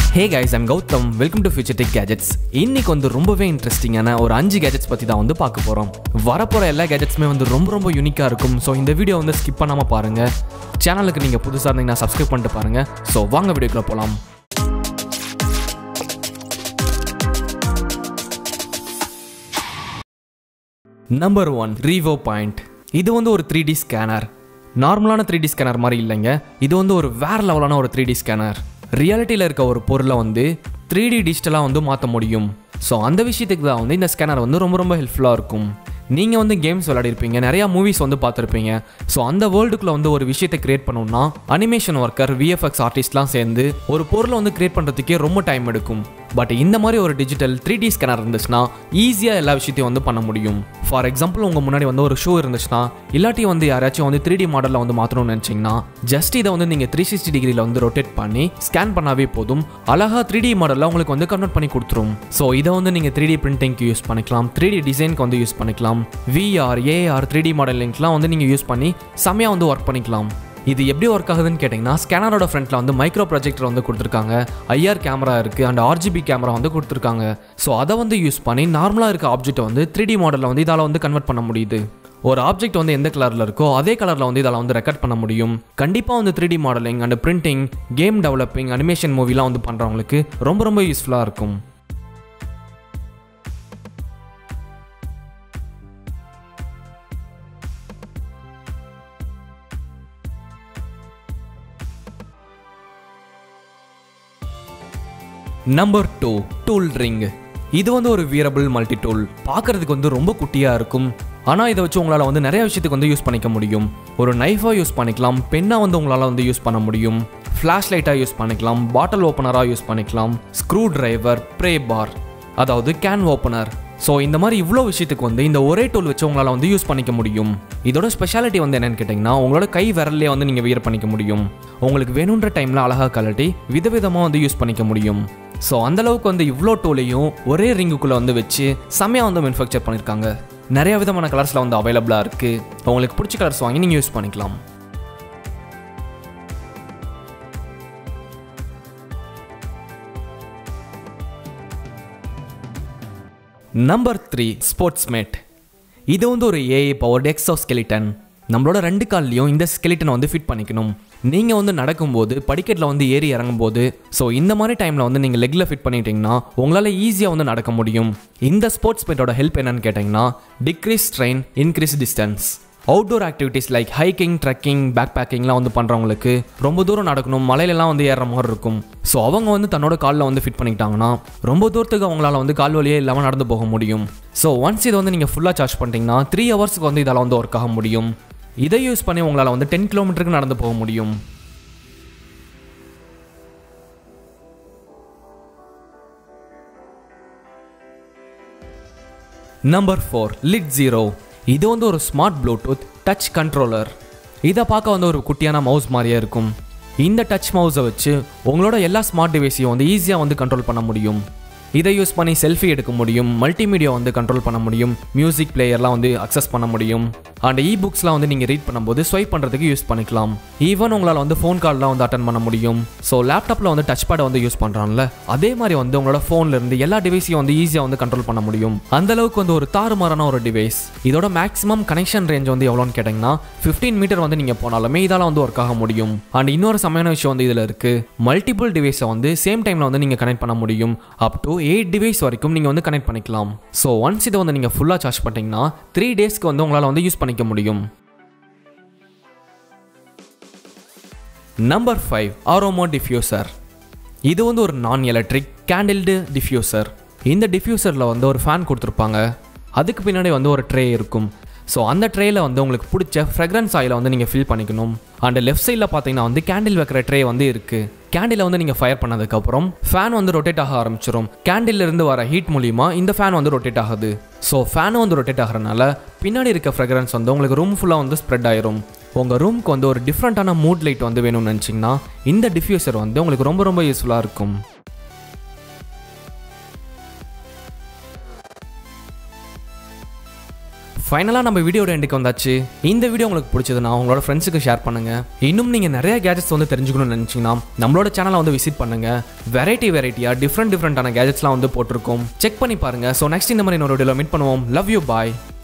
hey guys I'm Gautham welcome to future tech gadgets இன்னைக்கு வந்து ரொம்பவே இன்ட்ரெஸ்டிங்கான ஒரு அஞ்சு கேஜெட்ஸ் பற்றி தான் வந்து பார்க்க போகிறோம் வரப்போகிற எல்லா கேஜெட்ஸுமே வந்து ரொம்ப ரொம்ப யூனிக்காக இருக்கும் ஸோ இந்த வீடியோ வந்து ஸ்கிப் பண்ணாமல் பாருங்கள் சேனலுக்கு நீங்கள் புதுசாக இருந்தீங்கன்னா சப்ஸ்கிரைப் பண்ணிட்டு பாருங்கள் ஸோ வாங்க வீடியோக்குள்ளே போகலாம் நம்பர் ஒன் ரீவோ பாயிண்ட் இது வந்து ஒரு த்ரீ டி ஸ்கேனர் நார்மலான த்ரீ டி ஸ்கேனர் மாதிரி இல்லைங்க இது வந்து ஒரு வேற லெவலான ஒரு த்ரீ டி ஸ்கேனர் ரியாலிட்டியில் இருக்க ஒரு பொருளை வந்து த்ரீ டி டிஜிட்டலாக வந்து மாற்ற முடியும் ஸோ அந்த விஷயத்துக்கு தான் வந்து இந்த ஸ்கேனர் வந்து ரொம்ப ரொம்ப ஹெல்ப்ஃபுல்லாக இருக்கும் நீங்கள் வந்து கேம்ஸ் விளையாடிருப்பீங்க நிறையா மூவிஸ் வந்து பார்த்துருப்பீங்க ஸோ அந்த வேர்ல்டுக்குள்ளே வந்து ஒரு விஷயத்தை கிரியேட் பண்ணணும்னா அனிமேஷன் ஒர்க்கர் விஎஃப்எக்ஸ் ஆர்டிஸ்ட்லாம் சேர்ந்து ஒரு பொருளை வந்து கிரியேட் பண்ணுறதுக்கே ரொம்ப டைம் எடுக்கும் பட் இந்த மாதிரி ஒரு டிஜிட்டல் த்ரீ டி ஸ்கேனர் இருந்துச்சுன்னா ஈஸியாக எல்லா விஷயத்தையும் வந்து பண்ண முடியும் ஃபார் எக்ஸாம்பிள் உங்கள் முன்னாடி வந்து ஒரு ஷோ இருந்துச்சுன்னா இல்லாட்டி வந்து யாராச்சும் வந்து த்ரீ டி மாடலில் வந்து மாற்றணும்னு நினச்சிங்கன்னா ஜஸ்ட் இதை வந்து நீங்கள் த்ரீ சிக்ஸ்டி டிகிரியில் வந்து ரொட்டேட் பண்ணி ஸ்கேன் பண்ணாவே போதும் அழகாக த்ரீ டி மாடலில் உங்களுக்கு வந்து கன்வெர்ட் பண்ணி கொடுத்துரும் ஸோ இதை வந்து நீங்கள் த்ரீ டி பிரிண்டிங்க்கு யூஸ் பண்ணிக்கலாம் த்ரீ டி டிசைனுக்கு வந்து யூஸ் பண்ணிக்கலாம் விஆர் ஏஆர் த்ரீ டி மாடலிங்க்லாம் வந்து நீங்கள் யூஸ் பண்ணி செம்மையாக வந்து ஒர்க் பண்ணிக்கலாம் இது எப்படி ஒர்க் ஆகுதுன்னு கேட்டிங்கன்னா ஸ்கேனரோட ஃப்ரண்ட்டில் வந்து மைக்ரோ ப்ரொஜெக்டர் வந்து கொடுத்துருக்காங்க ஐஆர் கேமரா இருக்குது அண்ட் ஆர்ஜிபி கேமரா வந்து கொடுத்துருக்காங்க ஸோ அதை வந்து யூஸ் பண்ணி நார்மலாக இருக்க ஆப்ஜெக்ட்டை வந்து த்ரீ டி மாடலில் வந்து இதால் வந்து கன்வெர்ட் பண்ண முடியுது ஒரு ஆப்ஜெக்ட் வந்து எந்த கலரில் இருக்கோ அதே கலரில் வந்து இதால் வந்து ரெக்கார்ட் பண்ண முடியும் கண்டிப்பாக வந்து three D modeling and printing game developing animation மூவிலாம் வந்து பண்ணுறவங்களுக்கு ரொம்ப ரொம்ப யூஸ்ஃபுல்லாக இருக்கும் நம்பர் டூ டூல் ரிங் இது வந்து ஒரு வியரபிள் மல்டி டூல் பார்க்கறதுக்கு வந்து ரொம்ப குட்டியாக இருக்கும் ஆனால் இதை வச்சு உங்களால் வந்து நிறைய விஷயத்துக்கு வந்து யூஸ் பண்ணிக்க முடியும் ஒரு நைஃபாக யூஸ் பண்ணிக்கலாம் பெண்ணாக வந்து உங்களால் வந்து யூஸ் பண்ண முடியும் ஃப்ளாஷ் லைட்டாக யூஸ் பண்ணிக்கலாம் பாட்டில் ஓப்பனராக யூஸ் பண்ணிக்கலாம் ஸ்க்ரூ டிரைவர் ப்ரே பார் அதாவது கேன் ஓப்பனர் ஸோ இந்த மாதிரி இவ்வளோ விஷயத்துக்கு வந்து இந்த ஒரே டூல் வச்சு உங்களால் வந்து யூஸ் பண்ணிக்க முடியும் இதோட ஸ்பெஷாலிட்டி வந்து என்னன்னு கேட்டிங்கன்னா உங்களோட கை விரல்லே வந்து நீங்கள் வியர் பண்ணிக்க முடியும் உங்களுக்கு வேணுன்ற டைமில் அழகாக கலட்டி விதவிதமாக வந்து யூஸ் பண்ணிக்க முடியும் ஸோ அந்தளவுக்கு வந்து இவ்வளோ டூலையும் ஒரே ரிங்குக்குள்ளே வந்து வச்சு செம்மையாக வந்து மேனுஃபேக்சர் பண்ணியிருக்காங்க நிறைய விதமான கலர்ஸில் வந்து அவைலபிளாக இருக்குது உங்களுக்கு பிடிச்ச கலர்ஸ் வாங்கி நீங்கள் யூஸ் பண்ணிக்கலாம் நம்பர் த்ரீ ஸ்போர்ட்ஸ் மேட் இது வந்து ஒரு ஏஐ பவர்டு எக்ஸோ ஸ்கெலிட்டன் நம்மளோட ரெண்டு கால்லையும் இந்த ஸ்கெலிட்டனை வந்து ஃபிட் பண்ணிக்கணும் நீங்கள் வந்து நடக்கும்போது படிக்கட்டில் வந்து ஏறி இறங்கும்போது ஸோ இந்த மாதிரி டைமில் வந்து நீங்கள் லெக்கில் ஃபிட் பண்ணிட்டீங்கன்னா உங்களால் ஈஸியாக வந்து நடக்க முடியும் இந்த ஸ்போர்ட்ஸ் மேட்டோட ஹெல்ப் என்னன்னு கேட்டிங்கன்னா decrease strain increase distance outdoor activities like hiking trekking பேக் பேக்கிங்லாம் வந்து பண்ணுறவங்களுக்கு ரொம்ப தூரம் நடக்கணும் மலையிலலாம் வந்து ஏறுற மாதிரி இருக்கும் ஸோ அவங்க வந்து தன்னோட காலில் வந்து ஃபிட் பண்ணிக்கிட்டாங்கன்னா ரொம்ப தூரத்துக்கு அவங்களால வந்து கால் வழியே இல்லாமல் நடந்து போக முடியும் ஸோ ஒன்ஸ் இதை வந்து நீங்கள் ஃபுல்லாக சார்ஜ் பண்ணிட்டீங்கன்னா த்ரீ ஹவர்ஸ்க்கு வந்து இதால் வந்து ஒர்க் ஆக முடியும் இதை யூஸ் பண்ணி உங்களால் வந்து டென் கிலோமீட்டருக்கு நடந்து போக முடியும் நம்பர் ஃபோர் லிட் ஜீரோ இது வந்து ஒரு ஸ்மார்ட் ப்ளூடூத் டச் கண்ட்ரோலர் இதை பார்க்க வந்து ஒரு குட்டியான மவுஸ் மாதிரியே இருக்கும் இந்த டச் மவுஸை வச்சு உங்களோட எல்லா ஸ்மார்ட் டிவைஸையும் வந்து ஈஸியாக வந்து கண்ட்ரோல் பண்ண முடியும் இதை யூஸ் பண்ணி செல்ஃபி எடுக்க முடியும் மல்டிமீடியா வந்து கண்ட்ரோல் பண்ண முடியும் மியூசிக் பிளேயர்லாம் வந்து அக்சஸ் பண்ண முடியும் அண்ட் இ புக்ஸ்லாம் வந்து நீங்கள் ரீட் பண்ணும்போது ஸ்வைப் பண்ணுறதுக்கு யூஸ் பண்ணிக்கலாம் ஈவன் உங்களால் வந்து ஃபோன் கால்லாம் வந்து அட்டன் பண்ண முடியும் ஸோ லேப்டாப்பில் வந்து டச் பேடை வந்து யூஸ் பண்ணுறான்ல அதே மாதிரி வந்து உங்களோட ஃபோனில் இருந்து எல்லா டிவைஸையும் வந்து ஈஸியாக வந்து கண்ட்ரோல் பண்ண முடியும் அந்த அளவுக்கு வந்து ஒரு தாறுமாறான ஒரு டிவைஸ் இதோட மேக்ஸிமம் கனெக்ஷன் ரேஞ்ச் வந்து எவ்வளோன்னு கேட்டிங்கன்னா ஃபிஃப்டீன் மீட்டர் வந்து நீங்கள் போனாலுமே இதால் வந்து ஒர்க் ஆக முடியும் அண்ட் இன்னொரு செம்மையான விஷயம் வந்து இதில் இருக்குது மல்டிபிள் டிவைஸை வந்து சேம் டைமில் வந்து நீங்கள் கனெக்ட் பண்ண முடியும் அப் டு எயிட் டிவைஸ் வரைக்கும் நீங்கள் வந்து கனெக்ட் பண்ணிக்கலாம் ஸோ ஒன்ஸ் இதை வந்து நீங்கள் ஃபுல்லாக சார்ஜ் பண்ணிட்டீங்கன்னா த்ரீ டேஸ்க்கு வந்து உங்களால் வந்து யூஸ் பண்ணிக்க முடியும் நம்பர் ஃபைவ் ஆரோமோ டிஃப்யூசர் இது வந்து ஒரு நான் எலக்ட்ரிக் கேண்டில்டு டிஃப்யூசர் இந்த டிஃப்யூசரில் வந்து ஒரு ஃபேன் கொடுத்துருப்பாங்க அதுக்கு பின்னாடி வந்து ஒரு ட்ரே இருக்கும் ஸோ அந்த ட்ரேயில் வந்து உங்களுக்கு பிடிச்ச ஃப்ரெக்ரன்ஸ் ஆயிலை வந்து நீங்கள் ஃபில் பண்ணிக்கணும் அண்ட் லெஃப்ட் சைடில் பார்த்தீங்கன்னா வந்து கேண்டில் வைக்கிற ட்ரே வந்து இருக்குது கேண்டிலை வந்து நீங்கள் ஃபயர் பண்ணதுக்கப்புறம் ஃபேன் வந்து ரொட்டேட் ஆக ஆரம்பிச்சிடும் கேண்டில் இருந்து வர ஹீட் மூலிமா இந்த ஃபேன் வந்து ரொட்டேட் ஆகுது ஸோ ஃபேனும் வந்து ரொட்டேட் ஆகிறனால பின்னாடி இருக்க ஃப்ரெக்ரன்ஸ் வந்து உங்களுக்கு ரூம் ஃபுல்லாக வந்து ஸ்ப்ரெட் ஆயிரும் உங்கள் ரூம்க்கு வந்து ஒரு டிஃப்ரெண்ட்டான மூட் லைட் வந்து வேணும்னு நினச்சிங்கன்னா இந்த டிஃப்யூசர் வந்து உங்களுக்கு ரொம்ப ரொம்ப யூஸ்ஃபுல்லாக இருக்கும் ஃபைனலாக நம்ம வீடியோட எண்டுக்கு வந்தாச்சு இந்த வீடியோ உங்களுக்கு பிடிச்சதுன்னா உங்களோட ஃப்ரெண்ட்ஸுக்கு ஷேர் பண்ணுங்க இன்னும் நீங்கள் நிறைய கேஜெட்ஸ் வந்து தெரிஞ்சுக்கணும்னு நினச்சிங்கன்னா நம்மளோட சேனலை வந்து விசிட் பண்ணுங்க வெரைட்டி வெரைட்டியாக டிஃப்ரெண்ட் டிஃப்ரெண்ட்டான கேஜெட்ஸ்லாம் வந்து போட்டிருக்கோம் செக் பண்ணி பாருங்க ஸோ நெக்ஸ்ட் இந்த மாதிரி இன்னொரு வீடியோவில் மீட் பண்ணுவோம் லவ் யூ பாய்